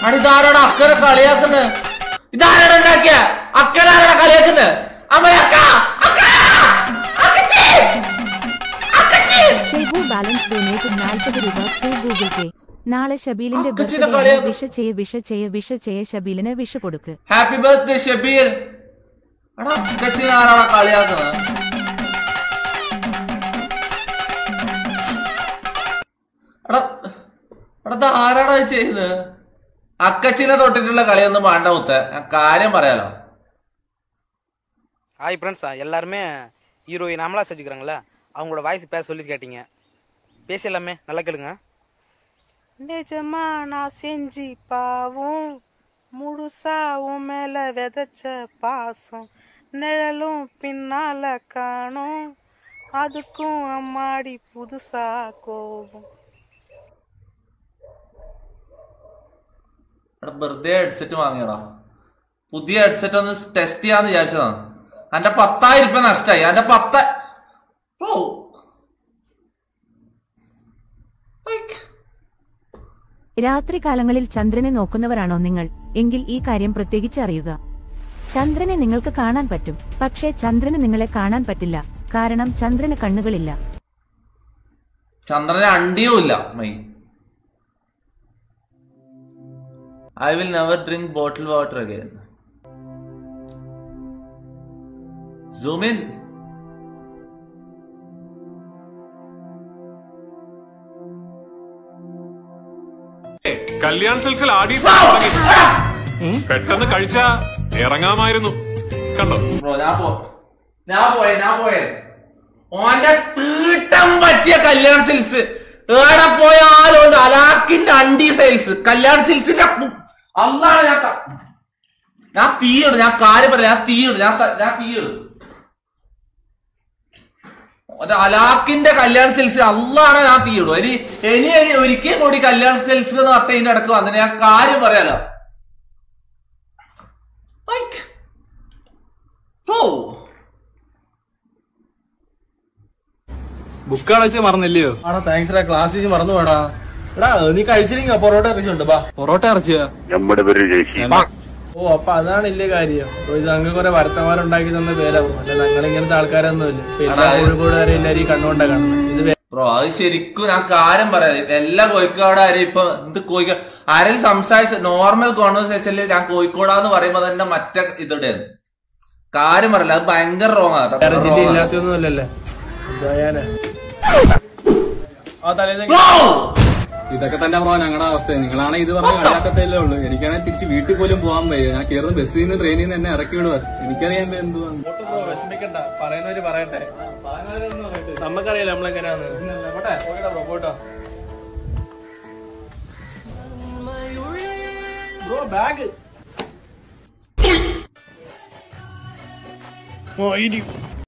ആണ് ഇതാരാടാ അക്കനെ കളിയാക്കുന്നത് ഇതാരാടാ ഉണ്ടാക്കിയ അക്കനാരാടാ കളിയാക്കുന്നത് അമ്മ അക്ക അക്ക അക്കച്ചി അക്കച്ചി ഷെയ്ബു ബാലൻസ് ഡൊനേറ്റ് നാൽപ്പത് രൂപ ത്രൂ ഗൂഗിൾ പേ നാളെ ഷബീലിന്റെ അക്കച്ചിനെ ബർത്ത്ഡേ കളിയാക്കും. വിഷ ചെയ്യ വിഷ ചെയ്യ വിഷ ചെയ്യ ഷബീലിന് വിഷ കൊടുക്ക് ഹാപ്പി ബർത്ത്ഡേ ഷബീർ എടാ അക്കച്ചിനെ ആരാടാ കളിയാക്കുന്നത് എടാ എടാ ഇത് ആരാടാ ഇത് ചെയ്യുന്നത് അക്കച്ചിനെ തൊട്ടിട്ടുള്ള കളിയൊന്നും വേണ്ട മുത്ത ഞാൻ കാര്യം പറയാലോ ஹாய் ஃப்ரெண்ட்ஸ் எல்லாருமே ஹீரோயின் அமலா செஞ்சுக்கிறாங்களே அவங்களோட வாய்ஸ் பேச சொல்லி கேட்டீங்க பேசலாமே நல்லா கேளுங்க நிஜமா நான் செஞ்சு பாவும் முழுசா உன் மேல விதைச்ச பாசம் நிழலும் பின்னால காணும் அதுக்கும் அம்மாடி புதுசா கோபம் എടാ വെറുതെ ഹെഡ്സെറ്റ് വാങ്ങിയടാ പുതിയ ഹെഡ്സെറ്റ് ഒന്ന് ടെസ്റ്റ് ചെയ്യാന്ന് വിചാരിച്ചതാണ് എന്റെ പത്തായിരം രൂപ നഷ്ടായി എന്റെ പത്ത ഓ ഐക്ക്. രാത്രി കാലങ്ങളിൽ ചന്ദ്രനെ നോക്കുന്നവരാണോ നിങ്ങൾ എങ്കിൽ ഈ കാര്യം പ്രത്യേകിച്ച് അറിയുക ചന്ദ്രനെ നിങ്ങൾക്ക് കാണാൻ പറ്റും പക്ഷേ ചന്ദ്രന് നിങ്ങളെ കാണാൻ പറ്റില്ല കാരണം ചന്ദ്രന് കണ്ണുകളില്ല ചന്ദ്രന് അണ്ടിയും ഇല്ല my eye will never drink bottle water again zoom in Kalyan silks ads തുടങ്ങി പെട്ടെന്ന് കഴിച്ച ഇറങ്ങാമായിരുന്നു കണ്ടോ ബ്രോ ഞാൻ പോ ഞാൻ പോയെ ഞാൻ പോയെ ഓന്റെ തീട്ടം പറ്റിയ കല്യാൺ സിൽസ് ഏടെ പോയാലും ഉണ്ട് അലാക്കിന്റെ അണ്ടി സെയിൽസ് കല്യാൺ സിൽസിന്റെ പു- അന്നാണ് ഞാൻ ക- ഞാൻ തീയിടും ഞാൻ കാര്യം പറയാം ഞാൻ തീയിടും ഞാൻ ത- ഞാൻ തീയിടും ഒരു അലാക്കിന്റെ കല്യാൺ സിൽസ് അന്നാണ് ഞാൻ തീയിടും ഇനി ഇനി ഇനി ഒരിക്കൽ കൂടി കല്യാൺ സിൽസ് എന്ന് പറഞ്ഞ ഇതിന്റെ ഇടക്ക് വന്നിട്ട് ഞാൻ കാര്യം പറയാലോ Like, ഓ ബുക്ക് അടച്ച് മറന്നില്ലയോ ആടാ താങ്ക്സ് ഡാ ക്ലാസ് ടീച്ചർ മറന്നു പോടാ എടാ നീ കഴിച്ചില്ലെങ്കിൽ പൊറോട്ട ഇറച്ചിട്ടുണ്ട് ബാ പൊറോട്ട ഇറച്ചിയാ ഓ അപ്പൊ അതാണ് ഇല്ലേ കാര്യം ഓ, ഇത് അങ്ങ് കുറെ വർത്തമാനം തന്ന പേരാ ബ്രോ അല്ല ഞങ്ങൾ ഇങ്ങനത്തെ ആൾക്കാരൊന്നുമില്ല ഇപ്പൊ എല്ലാ അതായത്- കോഴിക്കോടുകാരെ എല്ലാരും ഈ കണ്ണുകൊണ്ടാ കാണുന്നത് ഇത് വേ- ബ്രോ അത് ശരിക്കും ഞാൻ കാര്യം പറയാം എല്ലാ കോഴിക്കോടാരും ഇപ്പൊ എന്ത് കോഴിക്കോട് ആരെങ്കിലും സംസാരിച്ച നോർമൽ കോൺവെർസേഷനിൽ ഞാൻ കോഴിക്കോടാന്ന് പറയുമ്പോ തന്നെ മറ്റേ ഇതിടെയാണ് കാര്യം പറയില്ല അത് ഭയങ്കര റോങ് വേറെ ജില്ല ആണ് ഇല്ലാത്തൊന്നും അല്ലല്ലേ എന്തായാലും ആ തലേന്ന് ബ്രോ ഇതൊക്കെ തന്നെ ബ്രോ ഞങ്ങളുടെ അവസ്ഥ നിങ്ങളാണ് ഇത് പറഞ്ഞ കളിയാക്കത്തല്ലേ ഉള്ളൂ എനിക്കാണെങ്കിൽ തിരിച്ച് വീട്ടിൽ പോലും പോകാൻ വയ്യ ഞാൻ കയറുന്ന ബസ്സിൽ നിന്ന് ട്രെയിനിൽ നിന്ന് എന്നെ ഇറക്കി വിടുക എനിക്കറിയാൻ എന്തുവാ പോട്ടെ ബ്രോ വിഷമിക്കണ്ട പറയുന്നവര് പറയട്ടെ നമുക്കറിയാലോ നമ്മളെങ്ങനെയാന്ന് പോട്ടെ പോകട്ടെ ബ്രോ പോട്ടോ ബ്രോ ബാഗ്